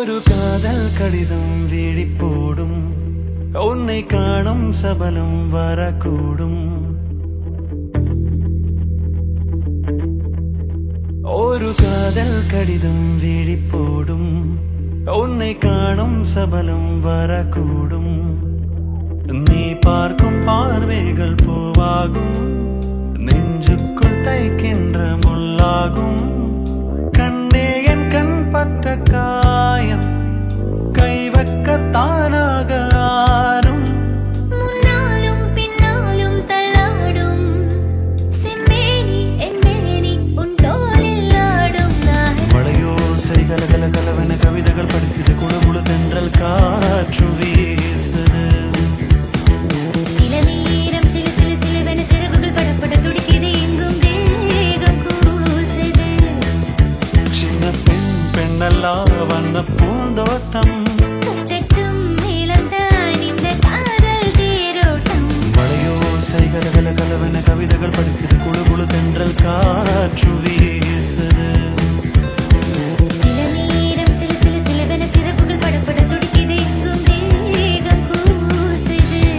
ஒரு காதல் கடிதம் விழி போடும் உன்னை காணும் சபலம் வரக்கூடும் ஒரு காதல் கடிதம் விழி போடும் உன்னை காணும் சபலம் வரக்கூடும் நீ பார்க்கும் பார்வைகள் பூவாகும் நெஞ்சுக்குள் தைக்கின்ற முள்ளாகும் கண்ணே என் கண் பற்ற காயம் கை வைக்க தானாக ஆறும் முன்னாலும் பின்னாலும் தள்ளாடும் செம்மேனி என் மேனி உன் தோளில் ஆடும் நான் மழையோசை கலகல கலவென கவிதைகள் படிக்குது குழுமுழு தென்றல் காற்று வீசுது சில நேரம் சிலு சிலு சிலுவென சிறகுகள் படப்பட துடிக்குது எங்கும் தேகம் கூசுது சின்ன பெண் பெண்ணல்லா வந்த பூந்தோட்டம் முத்தட்டும் மேலம்தான் இந்த காதல் தேரோட்டம் மழையோசை கலகல கலவென கவிதைகள் படிக்குது குழு குழு தென்றல் காற்று வீசுது சில நேரம் சிலு சிலு சிலுவென சிறகுகள் படப்பட துடிக்குது எங்கும் தேகம் கூசுது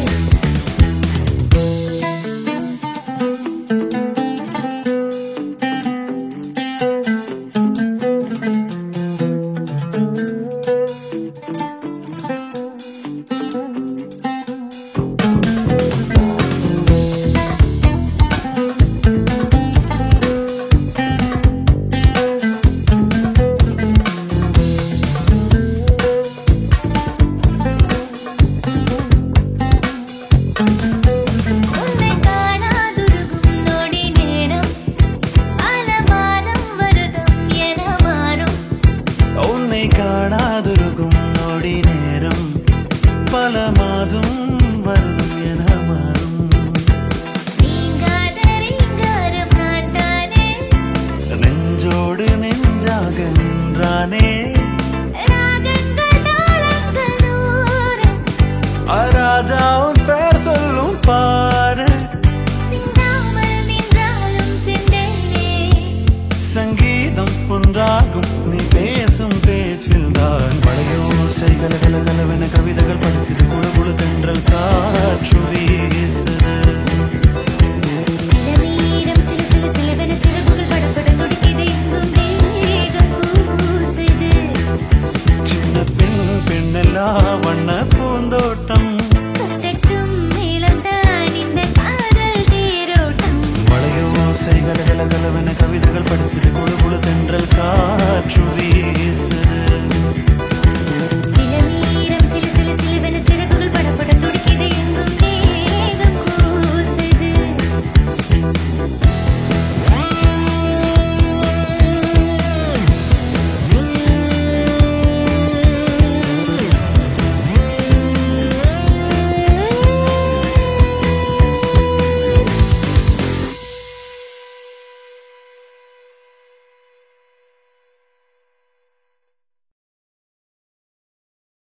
உன்னை காணாதுருகும் நொடி நேரம் அலமாரம் வருதம் என மாறும் உன்னை காணாதிருக்கும் நொடி நேரம் பல மாதம் வருடம் என மாறும் நீங்காத ரீங்காரம் நான் தானே நெஞ்சோடு நெஞ்சாக நின்றானே ராகங்கள் தாளங்கள் நூறு அராஜா உன் பேர் சொல்லும் பாரு சிந்தாமல் நின்றாலும் சென்றேனே சங்கீதம் ஒன்றாகும் நீ பேசும் பேச்சில் தான் மழையோசை கலகல கலவென கவிதைகள் படிக்குது குழு குழு தென்றல் கா